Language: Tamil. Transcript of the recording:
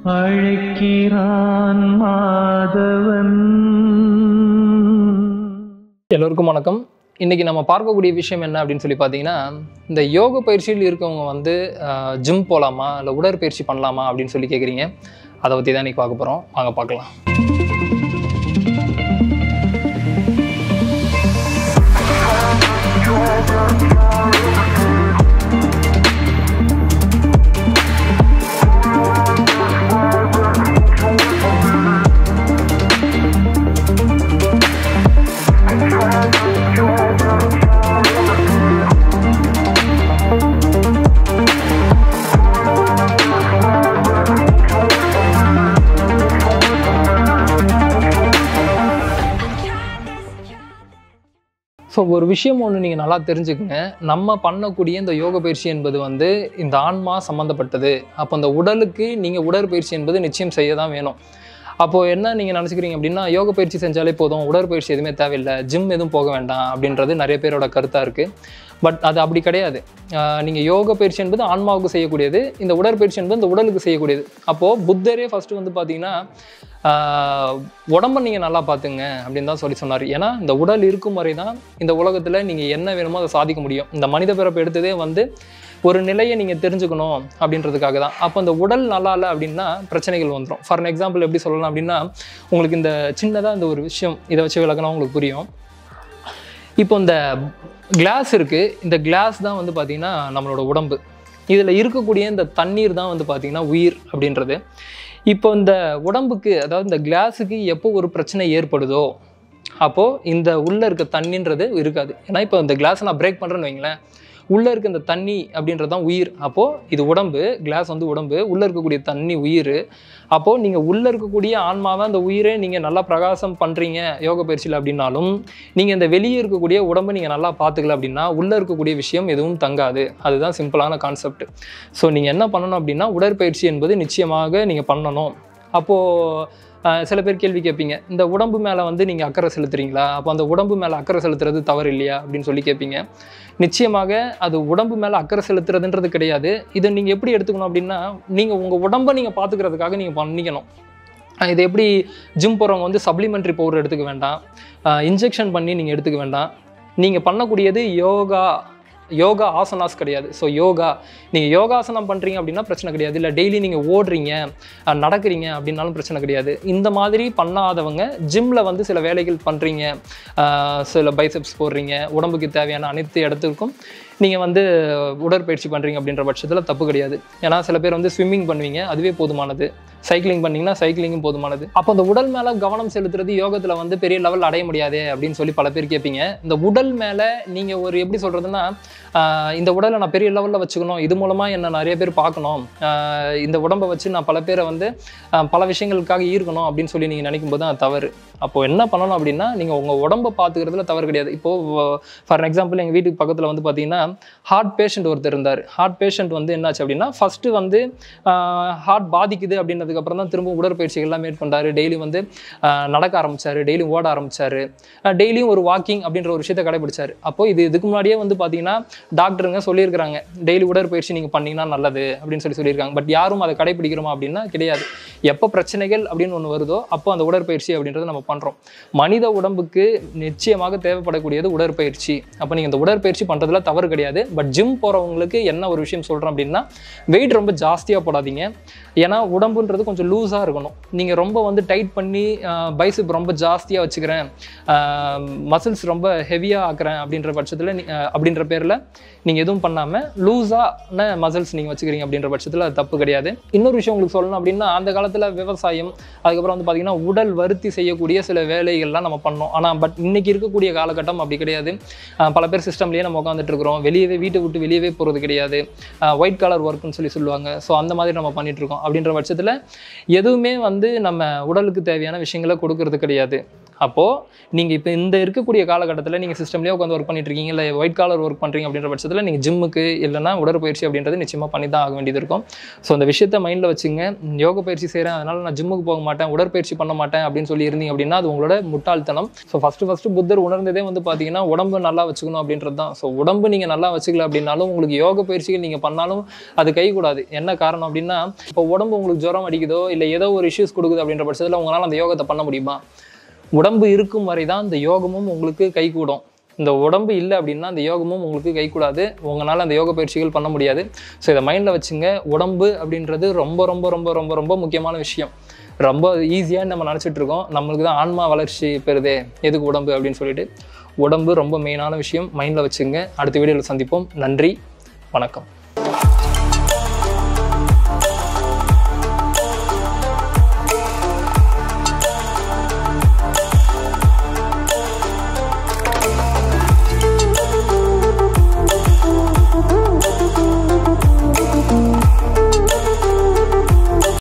அழைக்கிறான் மாதவன் எல்லோருக்கும் வணக்கம் இன்றைக்கி நம்ம பார்க்கக்கூடிய விஷயம் என்ன அப்படின்னு சொல்லி பார்த்தீங்கன்னா இந்த யோக பயிற்சியில் இருக்கவங்க வந்து ஜிம் போகலாமா இல்லை உடற்பயிற்சி பண்ணலாமா அப்படின்னு சொல்லி கேட்குறீங்க அதை பற்றி தான் இன்றைக்கி பார்க்க போகிறோம் வாங்க பார்க்கலாம் ஸோ ஒரு விஷயம் ஒன்று நீங்கள் நல்லா தெரிஞ்சுக்கங்க நம்ம பண்ணக்கூடிய இந்த யோக பயிற்சி என்பது வந்து இந்த ஆன்மா சம்மந்தப்பட்டது அப்போ இந்த உடலுக்கு நீங்கள் உடற்பயிற்சி என்பது நிச்சயம் செய்ய தான் வேணும் அப்போது என்ன நீங்கள் நினச்சிக்கிறீங்க அப்படின்னா யோக பயிற்சி செஞ்சாலே போதும் உடற்பயிற்சி எதுவுமே தேவையில்லை ஜிம் எதுவும் போக வேண்டாம் அப்படின்றது நிறைய பேரோட கருத்தாக இருக்குது பட் அது அப்படி கிடையாது நீங்கள் யோக பயிற்சி என்பது ஆன்மாவுக்கு செய்யக்கூடியது இந்த உடற்பயிற்சி என்பது இந்த உடலுக்கு செய்யக்கூடியது அப்போது புத்தரே ஃபஸ்ட்டு வந்து பார்த்தீங்கன்னா ஆஹ் உடம்ப நீங்கள் நல்லா பார்த்துங்க அப்படின்னு தான் சொல்லி சொன்னார் ஏன்னா இந்த உடல் இருக்கும் வரை தான் இந்த உலகத்தில் நீங்கள் என்ன வேணுமோ அதை சாதிக்க முடியும் இந்த மனித பிறப்பு எடுத்ததே வந்து ஒரு நிலையை நீங்கள் தெரிஞ்சுக்கணும் அப்படின்றதுக்காக தான் அப்போ இந்த உடல் நல்லா இல்லை அப்படின்னா பிரச்சனைகள் வந்துடும் ஃபார் எக்ஸாம்பிள் எப்படி சொல்லலாம் அப்படின்னா உங்களுக்கு இந்த சின்னதாக இந்த ஒரு விஷயம் இதை வச்சு விளக்குனா உங்களுக்கு புரியும் இப்போ இந்த கிளாஸ் இருக்குது இந்த கிளாஸ் தான் வந்து பார்த்திங்கன்னா நம்மளோட உடம்பு இதில் இருக்கக்கூடிய இந்த தண்ணீர் தான் வந்து பார்த்திங்கன்னா உயிர் அப்படின்றது இப்போ இந்த உடம்புக்கு அதாவது இந்த கிளாஸுக்கு எப்போ ஒரு பிரச்சனை ஏற்படுதோ அப்போது இந்த உள்ளே இருக்க தண்ணின்றது இருக்காது ஏன்னா இப்போ இந்த கிளாஸை நான் பிரேக் பண்ணுறேன்னு வைங்களேன் உள்ளே இருக்க இந்த தண்ணி அப்படின்றது தான் உயிர் அப்போது இது உடம்பு கிளாஸ் வந்து உடம்பு உள்ளே இருக்கக்கூடிய தண்ணி உயிர் அப்போது நீங்கள் உள்ளே இருக்கக்கூடிய ஆன்மாவை அந்த உயிரை நீங்கள் நல்லா பிரகாசம் பண்ணுறீங்க யோக பயிற்சியில் அப்படின்னாலும் நீங்கள் இந்த வெளியே இருக்கக்கூடிய உடம்பை நீங்கள் நல்லா பார்த்துக்கல அப்படின்னா உள்ளே இருக்கக்கூடிய விஷயம் எதுவும் தங்காது அதுதான் சிம்பிளான கான்செப்ட் ஸோ நீங்கள் என்ன பண்ணணும் அப்படின்னா உடற்பயிற்சி என்பது நிச்சயமாக நீங்கள் பண்ணணும் அப்போது ஆஹ் சில பேர் கேள்வி கேட்பீங்க இந்த உடம்பு மேலே வந்து நீங்கள் அக்கறை செலுத்துறீங்களா அப்போ அந்த உடம்பு மேலே அக்கறை செலுத்துறது தவறு இல்லையா அப்படின்னு சொல்லி கேட்பீங்க நிச்சயமாக அது உடம்பு மேலே அக்கறை செலுத்துறதுன்றது கிடையாது இதை நீங்கள் எப்படி எடுத்துக்கணும் அப்படின்னா நீங்கள் உங்கள் உடம்பை நீங்கள் பார்த்துக்கிறதுக்காக நீங்கள் பண்ணிக்கணும் ஆஹ் இது எப்படி ஜிம் போகிறவங்க வந்து சப்ளிமெண்ட்ரி பவுடர் எடுத்துக்க வேண்டாம் இன்ஜெக்ஷன் பண்ணி நீங்கள் எடுத்துக்க வேண்டாம் நீங்கள் பண்ணக்கூடியது யோகா யோகா ஆசனாஸ் கிடையாது ஸோ யோகா நீங்கள் யோகாசனம் பண்ணுறீங்க அப்படின்னா பிரச்சனை கிடையாது இல்லை டெய்லி நீங்கள் ஓடுறீங்க அஹ் நடக்கிறீங்க அப்படின்னாலும் பிரச்சனை கிடையாது இந்த மாதிரி பண்ணாதவங்க ஜிம்மில் வந்து சில வேலைகள் பண்ணுறீங்க சில பைசெப்ஸ் போடுறீங்க உடம்புக்கு தேவையான அனைத்து இடத்துக்கும் நீங்கள் வந்து உடற்பயிற்சி பண்ணுறீங்க அப்படின்ற பட்சத்தில் தப்பு கிடையாது ஏன்னா சில பேர் வந்து ஸ்விம்மிங் பண்ணுவீங்க அதுவே போதுமானது சைக்கிளிங் பண்ணீங்கன்னா சைக்கிளிங்கும் போதுமானது அப்போ அந்த உடல் மேலே கவனம் செலுத்துறது யோகத்தில் வந்து பெரிய லெவல் அடைய முடியாதே அப்படின்னு சொல்லி பல பேர் கேட்பீங்க இந்த உடல் மேலே நீங்கள் ஒரு எப்படி சொல்கிறதுன்னா இந்த உடலை நான் பெரிய லெவலில் வச்சுக்கணும் இது மூலமாக என்னை நிறைய பேர் பார்க்கணும் ஆஹ் இந்த உடம்பை வச்சு நான் பல பேரை வந்து ஆஹ் பல விஷயங்களுக்காக ஈர்க்கணும் அப்படின்னு சொல்லி நீங்கள் நினைக்கும் போது அது தவறு அப்போது என்ன பண்ணணும் அப்படின்னா நீங்கள் உங்கள் உடம்பை பார்த்துக்கிறதுல தவறு கிடையாது இப்போது ஃபார் எக்ஸாம்பிள் எங்கள் வீட்டுக்கு பக்கத்தில் வந்து பார்த்தீங்கன்னா ஹார்ட் பேஷண்ட் ஒருத்தர் இருந்தார் ஹார்ட் பேஷண்ட் வந்து என்னாச்சு அப்படின்னா ஃபஸ்ட்டு வந்து ஹார்ட் பாதிக்குது அப்படின்னதுக்கப்புறம் தான் திரும்ப உடற்பயிற்சிகள்லாம் மேற்கொண்டார் டெய்லி வந்து ஆஹ் நடக்க ஆரம்பிச்சார் டெய்லியும் ஓட ஆரம்பிச்சார் டெய்லியும் ஒரு வாக்கிங் அப்படின்ற ஒரு விஷயத்தை கடைபிடிச்சார் அப்போ இது இதுக்கு முன்னாடியே வந்து பார்த்தீங்கன்னா டாக்டருங்க சொல்லியிருக்கிறாங்க டெய்லி உடற்பயிற்சி நீங்கள் பண்ணீங்கன்னா நல்லது அப்படின்னு சொல்லி சொல்லியிருக்காங்க பட் யாரும் அதை கடைபிடிக்கிறோமா அப்படின்னா கிடையாது எப்போ பிரச்சனைகள் அப்படின்னு ஒன்று வருதோ அப்போ அந்த உடற்பயிற்சி அப்படின்றத நம்ம பண்ணுறோம் மனித உடம்புக்கு நிச்சயமாக தேவைப்படக்கூடியது உடற்பயிற்சி அப்போ நீங்கள் இந்த உடற்பயிற்சி பண்ணுறதுல தவறு கிடையாது பட் ஜிம் போகிறவங்களுக்கு என்ன ஒரு விஷயம் சொல்கிறோம் அப்படின்னா வெயிட் ரொம்ப ஜாஸ்தியாக போடாதீங்க ஏன்னா உடம்புன்றது கொஞ்சம் லூஸாக இருக்கணும் நீங்கள் ரொம்ப வந்து டைட் பண்ணி பைசப் ரொம்ப ஜாஸ்தியாக வச்சுக்கிறேன் மசில்ஸ் ரொம்ப ஹெவியாக ஆக்குறேன் அப்படின்ற பட்சத்தில் அப்படின்ற பேரில் நீங்கள் எதுவும் பண்ணாமல் லூஸான மசில்ஸ் நீங்கள் வச்சுக்கிறீங்க அப்படின்ற பட்சத்தில் அது தப்பு கிடையாது இன்னொரு விஷயம் உங்களுக்கு சொல்லணும் அப்படின்னா அந்த காலத்தில் விவசாயம் அதுக்கப்புறம் வந்து பார்த்திங்கன்னா உடல் வருத்தி செய்யக்கூடிய சில வேலைகள்லாம் நம்ம பண்ணோம் ஆனால் பட் இன்னைக்கு இருக்கக்கூடிய காலகட்டம் அப்படி கிடையாது ஆஹ் பல பேர் சிஸ்டம்லேயே நம்ம உட்காந்துட்டு இருக்கிறோம் வெளியவே வீட்டை விட்டு வெளியவே போகிறது கிடையாது ஒயிட் கலர் ஒர்க்குன்னு சொல்லி சொல்லுவாங்க ஸோ அந்த மாதிரி நம்ம பண்ணிட்டு இருக்கோம் அப்படின்ற பட்சத்தில் எதுவுமே வந்து நம்ம உடலுக்கு தேவையான விஷயங்களை கொடுக்கறது கிடையாது அப்போது நீங்கள் இப்போ இந்த இருக்கக்கூடிய காலகட்டத்தில் நீங்கள் சிஸ்டம்லேயே உட்காந்து ஒர்க் பண்ணிட்டு இருக்கீங்க இல்லை ஒயிட் காலர் ஒர்க் பண்ணுறீங்க அப்படின்ற பட்சத்தில் நீங்கள் ஜிம்முக்கு இல்லைன்னா உடற்பயிற்சி அப்படின்றது நிச்சயமாக பண்ணி தான் ஆக வேண்டியது இருக்கும் ஸோ அந்த விஷயத்தை மைண்டில் வச்சுங்க ம், யோக பயிற்சி செய்கிறேன் அதனால் நான் ஜிம்முக்கு போக மாட்டேன் உடற்பயிற்சி பண்ண மாட்டேன் அப்படின்னு சொல்லி இருந்தீங்க அப்படின்னா அது உங்களோட முட்டாள்தனம் ஸோ ஃபஸ்ட்டு ஃபஸ்ட்டு புத்தர் உணர்ந்ததே வந்து பார்த்தீங்கன்னா உடம்பு நல்லா வச்சுக்கணும் அப்படின்றது தான் ஸோ உடம்பு நீங்கள் நல்லா வச்சுக்கல அப்படின்னாலும் உங்களுக்கு யோக பயிற்சிகள் நீங்கள் பண்ணாலும் அது கைகூடாது என்ன காரணம் அப்படின்னா இப்போ உடம்பு உங்களுக்கு ஜுரம் அடிக்குதோ இல்லை ஏதோ ஒரு இஷ்யூஸ் கொடுக்குது அப்படின்ற பட்சத்தில் உங்களால் அந்த யோகத்தை பண்ண முடியுமா உடம்பு இருக்கும் வரை தான் இந்த யோகமும் உங்களுக்கு கைகூடும் இந்த உடம்பு இல்லை அப்படின்னா அந்த யோகமும் உங்களுக்கு கைகூடாது உங்களால் அந்த யோக பயிற்சிகள் பண்ண முடியாது ஸோ இதை மைண்டில் வச்சுங்க உடம்பு அப்படின்றது ரொம்ப ரொம்ப ரொம்ப ரொம்ப ரொம்ப முக்கியமான விஷயம் ரொம்ப ஈஸியாக நம்ம நினச்சிட்டு இருக்கோம் நம்மளுக்கு தான் ஆன்மா வளர்ச்சி பெறுதே எதுக்கு உடம்பு அப்படின்னு சொல்லிட்டு உடம்பு ரொம்ப மெயினான விஷயம் மைண்டில் வச்சுங்க அடுத்த வீடியோவில் சந்திப்போம் நன்றி வணக்கம்